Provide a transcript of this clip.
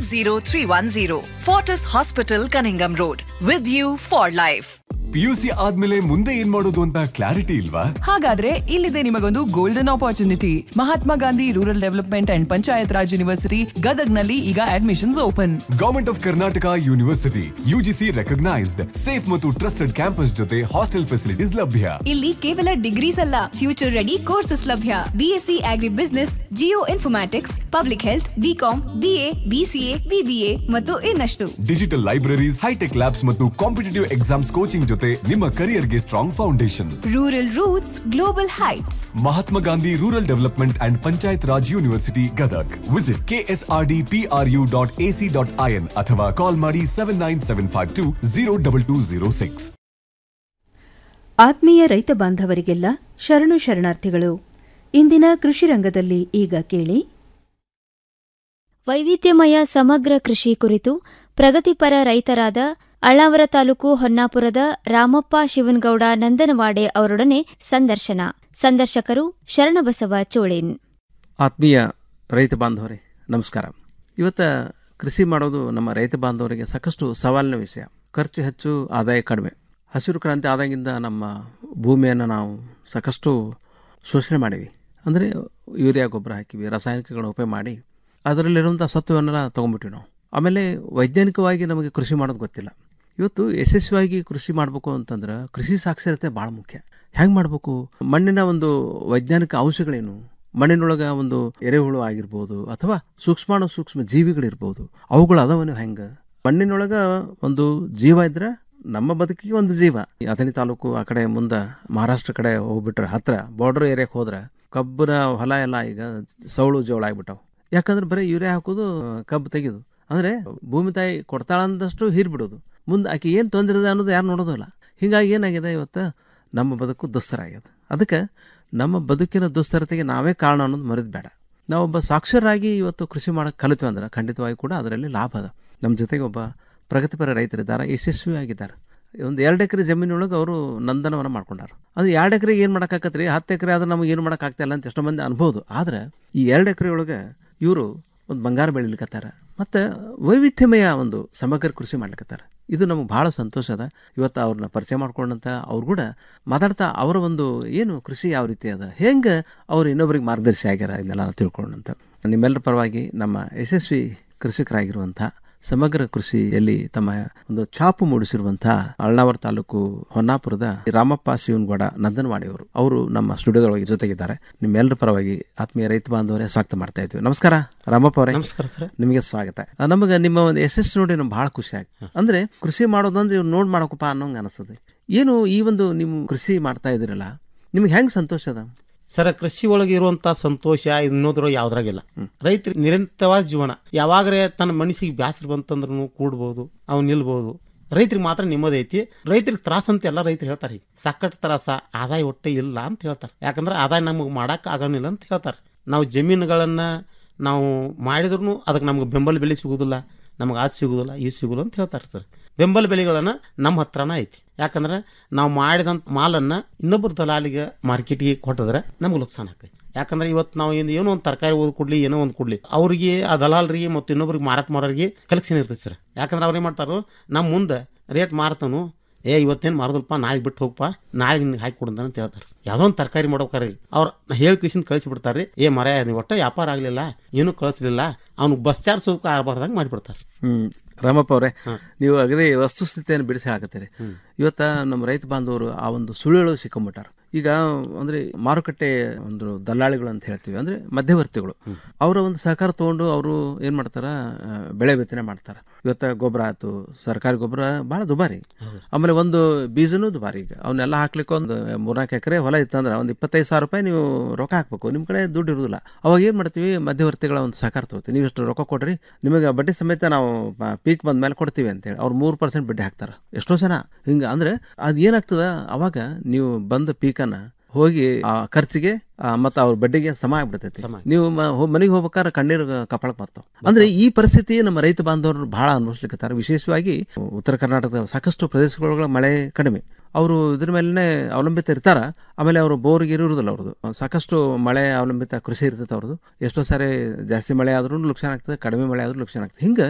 80310. Fortis Hospital, Cunningham Road. With you for life. PUC ಆದ್ಮೇಲೆ ಮುಂದೆ ಏನ್ ಮಾಡೋದು ಅಂತ ಕ್ಲಾರಿಟಿ ಇಲ್ವಾ ಹಾಗಾದ್ರೆ ಇಲ್ಲಿದೆ ನಿಮಗೊಂದು golden opportunity Mahatma Gandhi rural development and Panchayat Raj university ಗದಗ್ನಲ್ಲಿ ಈಗ admissions open government of Karnataka university UGC recognised safe ಮತ್ತು ಟ್ರಸ್ಟೆಡ್ ಕ್ಯಾಂಪಸ್ ಜೊತೆ ಹಾಸ್ಟೆಲ್ ಫೆಸಿಲಿಟೀಸ್ ಲಭ್ಯ ಇಲ್ಲಿ ಕೇವಲ ಡಿಗ್ರೀಸ್ ಅಲ್ಲ ಫ್ಯೂಚರ್ ರೆಡಿ ಕೋರ್ಸಸ್ ಲಭ್ಯ BSc agri business geo informatics public health BCom BA BCA BBA ಮತ್ತು ಇನ್ನಷ್ಟು ಡಿಜಿಟಲ್ ಲೈಬ್ರರೀಸ್ ಹೈಟೆಕ್ ಲ್ಯಾಬ್ಸ್ ಮತ್ತು ಕಾಂಪಿಟೇಟಿವ್ ಎಕ್ಸಾಮ್ಸ್ ಕೋಚಿಂಗ್ ಜೊತೆ ನಿಮ್ಮ ಕರಿಯರ್ಗೆ strong foundation rural roots global heights Mahatma Gandhi rural development and Panchayat Raj university Gadag visit KSRD PRU dot AC dot IN ಅಥವಾ call ಮಾಡಿ seven nine seven five two zero double two zero six ಆತ್ಮೀಯ ರೈತ ಬಾಂಧವರಿಗೆಲ್ಲ ಶರಣು ಶರಣಾರ್ಥಿಗಳು ಇಂದಿನ ಕೃಷಿ ರಂಗದಲ್ಲಿ ಈಗ ಕೇಳಿ ವೈವಿಧ್ಯಮಯ ಸಮಗ್ರ ಕೃಷಿ ಕುರಿತು ಪ್ರಗತಿಪರ ರೈತರಾದ ಅಳ್ಳಾವರ ತಾಲೂಕು ಹೊನ್ನಾಪುರದ ರಾಮಪ್ಪ ಶಿವನಗೌಡ ನಂದನವಾಡೆ ಅವರೊಡನೆ ಸಂದರ್ಶನ ಸಂದರ್ಶಕರು ಶರಣಬಸವ ಚೋಳೇನ್ ಆತ್ಮೀಯ ರೈತ ಬಾಂಧವರೇ ನಮಸ್ಕಾರ ಇವತ್ತು ಕೃಷಿ ಮಾಡೋದು ನಮ್ಮ ರೈತ ಬಾಂಧವರಿಗೆ ಸಾಕಷ್ಟು ಸವಾಲಿನ ವಿಷಯ ಖರ್ಚು ಹೆಚ್ಚು ಆದಾಯ ಕಡಿಮೆ ಹಸಿರು ಕ್ರಾಂತಿ ಆದಾಗಿಂದ ನಮ್ಮ ಭೂಮಿಯನ್ನು ನಾವು ಸಾಕಷ್ಟು ಶೋಷಣೆ ಮಾಡೀವಿ ಅಂದರೆ ಯೂರಿಯಾ ಗೊಬ್ಬರ ಹಾಕಿವಿ ರಾಸಾಯನಿಕಗಳನ್ನ ಉಪಯೋಗ ಮಾಡಿ ಅದರಲ್ಲಿರುವಂಥ ಸತ್ವವನ್ನೆಲ್ಲ ತೊಗೊಂಡ್ಬಿಟ್ಟಿವಿ ನಾವು ಆಮೇಲೆ ವೈಜ್ಞಾನಿಕವಾಗಿ ನಮಗೆ ಕೃಷಿ ಮಾಡೋದು ಗೊತ್ತಿಲ್ಲ ಇವತ್ತು ಯಶಸ್ವಿಯಾಗಿ ಕೃಷಿ ಮಾಡಬೇಕು ಅಂತಂದ್ರೆ ಕೃಷಿ ಸಾಕ್ಷರತೆ ಭಾಳ ಮುಖ್ಯ ಹೆಂಗೆ ಮಾಡಬೇಕು ಮಣ್ಣಿನ ಒಂದು ವೈಜ್ಞಾನಿಕ ಅಂಶಗಳೇನು ಮಣ್ಣಿನೊಳಗೆ ಒಂದು ಎರೆಹುಳು ಆಗಿರ್ಬೋದು ಅಥವಾ ಸೂಕ್ಷ್ಮಾಣು ಸೂಕ್ಷ್ಮ ಜೀವಿಗಳಿರ್ಬೋದು ಅವುಗಳು ಅದಾವನು ಹೆಂಗೆ ಮಣ್ಣಿನೊಳಗೆ ಒಂದು ಜೀವ ಇದ್ರೆ ನಮ್ಮ ಬದುಕಿಗೆ ಒಂದು ಜೀವ ಈ ಅಥಣಿ ತಾಲೂಕು ಆ ಕಡೆ ಮುಂದೆ ಮಹಾರಾಷ್ಟ್ರ ಕಡೆ ಹೋಗ್ಬಿಟ್ರೆ ಹತ್ರ ಬಾರ್ಡರ್ ಏರಿಯಾಕ್ಕೆ ಹೋದ್ರೆ ಕಬ್ಬಿನ ಹೊಲ ಎಲ್ಲ ಈಗ ಸೌಳು ಜೋಳ ಆಗ್ಬಿಟ್ಟವು ಯಾಕಂದ್ರೆ ಬರೀ ಯೂರಿಯಾ ಹಾಕೋದು ಕಬ್ಬು ತೆಗೆದು ಅಂದರೆ ಭೂಮಿ ತಾಯಿ ಕೊಡ್ತಾಳಂದಷ್ಟು ಹೀರ್ಬಿಡೋದು ಮುಂದೆ ಆಕೆ ಏನು ತೊಂದರೆ ಇದೆ ಅನ್ನೋದು ಯಾರು ನೋಡೋದಿಲ್ಲ ಹೀಗಾಗಿ ಏನಾಗಿದೆ ಇವತ್ತು ನಮ್ಮ ಬದುಕು ದುಸ್ತರ ಆಗ್ಯದ ಅದಕ್ಕೆ ನಮ್ಮ ಬದುಕಿನ ದುಸ್ತರತೆಗೆ ನಾವೇ ಕಾರಣ ಅನ್ನೋದು ಮರೆದು ಬೇಡ ನಾವೊಬ್ಬ ಸಾಕ್ಷರರಾಗಿ ಇವತ್ತು ಕೃಷಿ ಮಾಡೋಕ್ಕೆ ಕಲಿತೀವಿ ಅಂದ್ರೆ ಖಂಡಿತವಾಗಿ ಕೂಡ ಅದರಲ್ಲಿ ಲಾಭ ಅದ ನಮ್ಮ ಜೊತೆಗೆ ಒಬ್ಬ ಪ್ರಗತಿಪರ ರೈತರಿದ್ದಾರೆ ಯಶಸ್ವಿಯಾಗಿದ್ದಾರೆ ಒಂದು ಎರಡು ಎಕರೆ ಜಮೀನೊಳಗೆ ಅವರು ನಂದನವನ ಮಾಡ್ಕೊಂಡಾರ ಅಂದ್ರೆ ಎರಡು ಎಕರೆಗೆ ಏನು ಮಾಡೋಕ್ಕಾಗತ್ತೆ ಹತ್ತು ಎಕರೆ ಆದ್ರೆ ನಮಗೆ ಏನು ಮಾಡೋಕ್ಕಾಗ್ತಾಯಿಲ್ಲ ಅಂತ ಎಷ್ಟೋ ಮಂದಿ ಅನ್ಬೋದು ಆದರೆ ಈ ಎರಡು ಎಕರೆ ಒಳಗೆ ಇವರು ಒಂದು ಬಂಗಾರ ಬೆಳಿಲಿಕತ್ತಾರ ಮತ್ತು ವೈವಿಧ್ಯಮಯ ಒಂದು ಸಮಗ್ರ ಕೃಷಿ ಮಾಡ್ಲಿಕತ್ತಾರ ಇದು ನಮಗೆ ಭಾಳ ಸಂತೋಷ ಅದ ಇವತ್ತು ಅವ್ರನ್ನ ಪರಿಚಯ ಮಾಡ್ಕೊಂಡಂತ ಅವ್ರು ಕೂಡ ಮಾತಾಡ್ತಾ ಅವರ ಒಂದು ಏನು ಕೃಷಿ ಯಾವ ರೀತಿ ಅದ ಹೆಂಗೆ ಅವ್ರು ಇನ್ನೊಬ್ರಿಗೆ ಮಾರ್ಗದರ್ಶಿ ಆಗ್ಯಾರ ಇದನ್ನೆಲ್ಲ ತಿಳ್ಕೊಂಡಂತ ನಿಮ್ಮೆಲ್ಲರ ಪರವಾಗಿ ನಮ್ಮ ಯಶಸ್ವಿ ಕೃಷಿಕರಾಗಿರುವಂಥ ಸಮಗ್ರ ಕೃಷಿಯಲ್ಲಿ ತಮ್ಮ ಒಂದು ಛಾಪು ಮೂಡಿಸಿರುವಂಥ ಅಳ್ನಾವರ ತಾಲೂಕು ಹೊನ್ನಾಪುರದ ರಾಮಪ್ಪ ಶಿವನಗೌಡ ನಂದನವಾಡಿಯವರು ಅವರು ನಮ್ಮ ಸ್ಟುಡಿಯೋದೊಳಗೆ ಜೊತೆಗಿದ್ದಾರೆ ನಿಮ್ಮೆಲ್ಲರ ಪರವಾಗಿ ಆತ್ಮೀಯ ರೈತ ಬಾಂಧವರೇ ಸ್ವಾಗತ ಮಾಡ್ತಾ ಇದ್ವಿ ನಮಸ್ಕಾರ ರಾಮಪ್ಪ ಅವರೇ ನಮಸ್ಕಾರ ಸರ್ ನಿಮಗೆ ಸ್ವಾಗತ ನಮಗೆ ನಿಮ್ಮ ಒಂದು ಯಶಸ್ಸು ನೋಡಿ ನಮ್ಗೆ ಭಾಳ ಖುಷಿ ಆಯ್ತು ಅಂದ್ರೆ ಕೃಷಿ ಮಾಡೋದಂದ್ರೆ ಇವ್ರು ನೋಡಿ ಮಾಡಬೇಕಪ್ಪ ಅನ್ನೋಂಗೆ ಅನಿಸ್ತದೆ ಏನು ಈ ಒಂದು ನೀವು ಕೃಷಿ ಮಾಡ್ತಾ ಇದ್ದೀರಲ್ಲ ನಿಮ್ಗೆ ಹೆಂಗೆ ಸಂತೋಷ ಅದ ಸರ್ ಕೃಷಿ ಒಳಗೆ ಇರುವಂತ ಸಂತೋಷ ಇನ್ನೋದ್ರೊಳಗೆ ಯಾವ್ದ್ರಾಗಿಲ್ಲ ರೈತರು ನಿರಂತರವಾದ ಜೀವನ ಯಾವಾಗರೆ ತನ್ನ ಮನಸ್ಸಿಗೆ ಬ್ಯಾಸರ ಬಂತಂದ್ರೂ ಕೂಡ್ಬೋದು ಅವ್ನು ನಿಲ್ಬೋದು ರೈತರಿಗೆ ಮಾತ್ರ ನೆಮ್ಮದಿ ಐತಿ ರೈತರಿಗೆ ತ್ರಾಸ ಅಂತ ಎಲ್ಲ ರೈತರು ಹೇಳ್ತಾರೆ ಈಗ ಸಾಕಷ್ಟು ತ್ರಾಸ ಆದಾಯ ಒಟ್ಟೆ ಇಲ್ಲ ಅಂತ ಹೇಳ್ತಾರೆ ಯಾಕಂದ್ರೆ ಆದಾಯ ನಮಗೆ ಮಾಡಕ್ಕೆ ಆಗೋನಿಲ್ಲ ಅಂತ ಹೇಳ್ತಾರೆ ನಾವು ಜಮೀನುಗಳನ್ನು ನಾವು ಮಾಡಿದ್ರು ಅದಕ್ಕೆ ನಮ್ಗೆ ಬೆಂಬಲ ಬೆಲೆ ಸಿಗೋದಿಲ್ಲ ನಮಗೆ ಅದು ಸಿಗೋದಿಲ್ಲ ಇದು ಸಿಗೋಲ್ಲ ಅಂತ ಹೇಳ್ತಾರೆ ಸರ್ ಬೆಂಬಲ ಬೆಲೆಗಳನ್ನು ನಮ್ಮ ಹತ್ರನ ಐತಿ ಯಾಕಂದ್ರೆ ನಾವು ಮಾಡಿದಂಥ ಮಾಲನ್ನು ಇನ್ನೊಬ್ಬರು ದಲಾಲಿಗೆ ಮಾರ್ಕೆಟಿಗೆ ಕೊಟ್ಟಿದ್ರೆ ನಮ್ಗೆ ನುಕ್ಸಾನ ಆಗ್ತೈತಿ ಯಾಕಂದ್ರೆ ಇವತ್ತು ನಾವು ಏನು ಏನೋ ಒಂದು ತರಕಾರಿ ಓದ್ ಕೊಡ್ಲಿ ಏನೋ ಒಂದು ಕೊಡ್ಲಿ ಅವ್ರಿಗೆ ಆ ದಲಾಲರಿಗೆ ಮತ್ತು ಇನ್ನೊಬ್ರಿಗೆ ಮಾರಾಟ ಮಾಡೋರಿಗೆ ಕಲೆಕ್ಷನ್ ಇರ್ತೈತೆ ಸರ್ ಯಾಕಂದ್ರೆ ಅವ್ರು ಏನು ಮಾಡ್ತಾರೋ ನಮ್ಮ ಮುಂದೆ ರೇಟ್ ಮಾರ್ತಾನು ಏ ಇವತ್ತೇನು ಮಾರೋದಲ್ಪ ನಾಳೆ ಬಿಟ್ಟು ಹೋಗಪ್ಪ ನಾಳೆ ನಿನ್ಗೆ ಹಾಕಿ ಕೊಡಂತ ಅಂತ ಹೇಳ್ತಾರೆ ಯಾವುದೋ ಒಂದು ತರಕಾರಿ ಮಾಡ್ಬೇಕಾರೆ ಅವ್ರು ಹೇಳಿ ಕಿಸಿಂದ ಕಳಿಸಿ ಬಿಡ್ತಾರೆ ಏ ಮರ ನೀವು ಒಟ್ಟ ವ್ಯಾಪಾರ ಆಗಲಿಲ್ಲ ಏನೂ ಕಳಿಸ್ಲಿಲ್ಲ ಅವ್ನು ಬಸ್ ಚಾರ್ಜ್ ಸೋಕ ಆಗಬಾರ್ದಂಗೆ ಮಾಡಿಬಿಡ್ತಾರೆ ಹ್ಮ್ ರಾಮಪ್ಪ ಅವರೇ ನೀವು ಅಗದಿ ವಸ್ತುಸ್ಥಿತಿಯನ್ನು ಬಿಡಿಸಿ ಹಾಕತ್ತೀರಿ ಇವತ್ತ ನಮ್ಮ ರೈತ ಬಾಂಧವರು ಆ ಒಂದು ಸುಳ್ಳು ಸಿಕ್ಕೊಂಬಿಟ್ಟಾರ ಈಗ ಅಂದ್ರೆ ಮಾರುಕಟ್ಟೆ ಒಂದು ದಲ್ಲಾಳಿಗಳು ಅಂತ ಹೇಳ್ತೀವಿ ಅಂದ್ರೆ ಮಧ್ಯವರ್ತಿಗಳು ಅವರ ಒಂದು ಸಹಕಾರ ತಗೊಂಡು ಅವರು ಏನ್ ಮಾಡ್ತಾರ ಆ, ಬೆಳೆ ಬಿತ್ತನೆ ಮಾಡ್ತಾರ ಇವತ್ತ ಗೊಬ್ಬರ ಆಯ್ತು ಸರ್ಕಾರಿ ಗೊಬ್ಬರ ಬಹಳ ದುಬಾರಿ ಆಮೇಲೆ ಒಂದು ಬೀಜನೂ ದುಬಾರಿ ಈಗ ಅವನ್ನೆಲ್ಲ ಹಾಕ್ಲಿಕ್ಕೆ ಒಂದು ಮೂರ್ನಾಲ್ಕು ಎಕರೆ ಹೊಲ ಇತ್ತಂದ್ರೆ ಒಂದು ಇಪ್ಪತ್ತೈದು ಸಾವಿರ ರೂಪಾಯಿ ನೀವು ರೊಕ್ಕ ಹಾಕ್ಬೇಕು ನಿಮ್ಮ ಕಡೆ ದುಡ್ಡು ಇರೋದಿಲ್ಲ ಅವಾಗ ಏನು ಮಾಡ್ತೀವಿ ಮಧ್ಯವರ್ತಿಗಳ ಒಂದು ಸಹಕಾರ ತಗೋತೀವಿ ನೀವು ಇಷ್ಟು ರೊಕ್ಕ ಕೊಡ್ರಿ ನಿಮಗೆ ಬಡ್ಡಿ ಸಮೇತ ನಾವು ಪೀಕ್ ಬಂದ ಮೇಲೆ ಕೊಡ್ತೀವಿ ಅಂತೇಳಿ ಅವ್ರು ಮೂರು ಪರ್ಸೆಂಟ್ ಬಡ್ಡಿ ಹಾಕ್ತಾರೆ ಎಷ್ಟೋ ಜನ ಹಿಂಗೆ ಅಂದ್ರೆ ಅದು ಏನಾಗ್ತದ ಅವಾಗ ನೀವು ಬಂದ ಪೀಕನ್ನ ಹೋಗಿ ಆ ಖರ್ಚಿಗೆ ಮತ್ತು ಅವ್ರ ಬಡ್ಡಿಗೆ ಸಮ ಆಗ್ಬಿಡ್ತೈತಿ ನೀವು ಮನೆಗೆ ಹೋಗ್ಬೇಕಾದ್ರೆ ಕಣ್ಣೀರು ಕಪಾಳಕ್ಕೆ ಬರ್ತಾವ ಅಂದ್ರೆ ಈ ಪರಿಸ್ಥಿತಿ ನಮ್ಮ ರೈತ ಬಾಂಧವರು ಬಹಳ ಅನುಭವಿಸ್ಲಿಕ್ಕತ್ತಾರ ವಿಶೇಷವಾಗಿ ಉತ್ತರ ಕರ್ನಾಟಕದ ಸಾಕಷ್ಟು ಪ್ರದೇಶಗಳೊಳಗೆ ಮಳೆ ಕಡಿಮೆ ಅವರು ಇದ್ರ ಮೇಲೇ ಅವಲಂಬಿತ ಇರ್ತಾರ ಆಮೇಲೆ ಅವರು ಬೋರ್ಗೆ ಇರೋದಿಲ್ಲ ಅವ್ರದ್ದು ಸಾಕಷ್ಟು ಮಳೆ ಅವಲಂಬಿತ ಕೃಷಿ ಇರ್ತೈತೆ ಅವ್ರದ್ದು ಎಷ್ಟೋ ಸಾರಿ ಜಾಸ್ತಿ ಮಳೆ ಆದ್ರೂ ನುಕ್ಸಾನ ಆಗ್ತದೆ ಕಡಿಮೆ ಮಳೆ ಆದ್ರೂ ನುಕ್ಸಾನ ಆಗ್ತದೆ ಹಿಂಗೆ